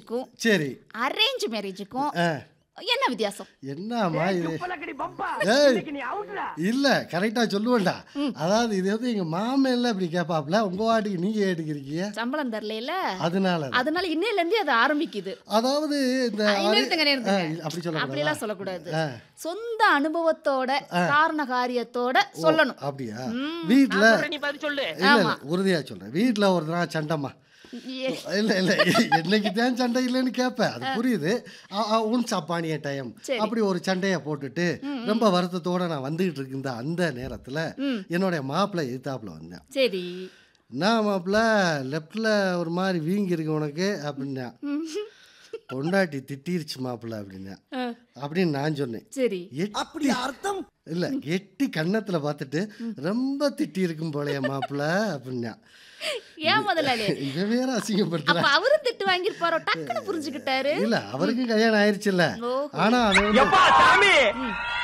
மேரேஜுக்கும் சரி அரேஞ்ச் மேரேஜுக்கும் ஆ என்ன வித்தியாசம் என்னம்மா இது துப்பலக்கடி பம்பா ஏய். இன்னைக்கு நீ அவுட்ரா இல்ல கரெக்டா சொல்லுவேன்டா அதாவது இது வந்து எங்க மாமன்ல இப்படி கேட்பாப்ல உங்க வாட்டிக்கு நீங்க ஏட்டுக்கிறீங்க சம்பளம் தரல அதனால அதனால இன்னையில இருந்தே அது ஆரம்பிக்குது அதாவது இந்த ஆ, அரி- நிறுத்துங்க, நிறுத்துங்க. ஆ, அப்படி அப்படியெல்லாம் சொல்லக்கூடாது சொல்லக்கூடாது ஆ. சொந்த அனுபவத்தோட காரண காரியத்தோட சொல்லணும் அப்படியா வீட்ல நீ பதில் சொல்லு இல்ல இல்ல உறுதியா சொல்றேன் வீட்ல ஒரு நாள் சண்டைமா ஏ, இல்ல இல்ல என்னைக்கு தான் சண்டை இல்லைன்னு கேட்பேன் அது புரியுது அ- அ, உன் சப்பானிய டைம் சரி. அப்படி ஒரு சண்டையை போட்டுட்டு ரொம்ப வருத்தத்தோட நான் வந்துகிட்டு இருந்த அந்த நேரத்துல என்னுடைய மாப்பிள்ளை எதிர்த்தாப்புல வந்தேன் சரி என்ன மாப்பிள்ள லெஃப்டில் ஒரு மாதிரி வீங்கி இருக்கு உனக்கு அப்படின்னா பொண்டாட்டி திட்டிருச்சு மாப்பிள்ள அப்படின்னா ஆ, அப்படின்னு நான் சொன்னேன் சரி அப்படி அர்த்தம் இல்ல எட்டி கன்னத்துல பார்த்துட்டு ரொம்ப திட்டி இருக்கும் போலயே மாப்பிள்ள அப்படின்னா ஏன் முதலாளி இவன் வேற அசிங்கப்படுத்துற அப்ப அவரும் திட்டு வாங்கிருப்பாரோ டக்குன்னு புரிஞ்சுக்கிட்டாரு இல்ல அவருக்கும் கல்யாணம் ஆயிருச்சுல்ல ஓஹோ. ஆனா அது வந்து எப்பா சாமி